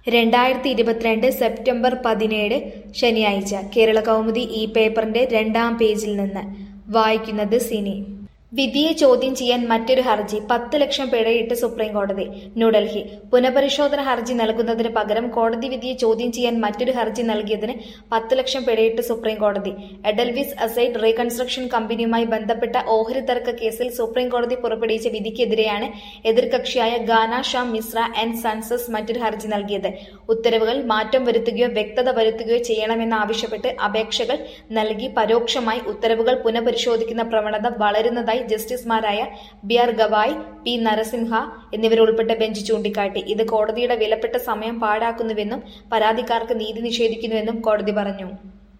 രണ്ടായിരത്തി ഇരുപത്തിരണ്ട് സെപ്റ്റംബർ പതിനേഴ് ശനിയാഴ്ച കേരള കൗമുദി ഈ പേപ്പറിന്റെ രണ്ടാം പേജിൽ നിന്ന് വായിക്കുന്നത് സിനി വിധിയെ ചോദ്യം ചെയ്യാൻ മറ്റൊരു ഹർജി പത്ത് ലക്ഷം പിഴയിട്ട് സുപ്രീം കോടതി ന്യൂഡൽഹി പുനഃപരിശോധന ഹർജി നൽകുന്നതിന് പകരം കോടതി വിധിയെ ചോദ്യം ചെയ്യാൻ മറ്റൊരു ഹർജി നൽകിയതിന് പത്ത് ലക്ഷം പിഴയിട്ട് സുപ്രീം കോടതി എഡൽവിസ് അസൈഡ് റീകൺസ്ട്രക്ഷൻ കമ്പനിയുമായി ബന്ധപ്പെട്ട ഓഹരി തർക്ക കേസിൽ സുപ്രീം കോടതി പുറപ്പെടുവിച്ച വിധിക്കെതിരെയാണ് എതിർകക്ഷിയായ ഗാന ഷാ മിശ്ര ആൻഡ് സൺസസ് മറ്റൊരു ഹർജി നൽകിയത് ഉത്തരവുകൾ മാറ്റം വരുത്തുകയോ വ്യക്തത വരുത്തുകയോ ചെയ്യണമെന്നാവശ്യപ്പെട്ട് അപേക്ഷകൾ നൽകി പരോക്ഷമായി ഉത്തരവുകൾ പുനഃപരിശോധിക്കുന്ന പ്രവണത വളരുന്നതായി ജസ്റ്റിസുമാരായ B R Gavai P Narasimha എന്നിവരുൾപ്പെട്ട ബെഞ്ച് ചൂണ്ടിക്കാട്ടി ഇത് കോടതിയുടെ വിലപ്പെട്ട സമയം പാഴാക്കുന്നുവെന്നും പരാതിക്കാർക്ക് നീതി നിഷേധിക്കുന്നുവെന്നും കോടതി പറഞ്ഞു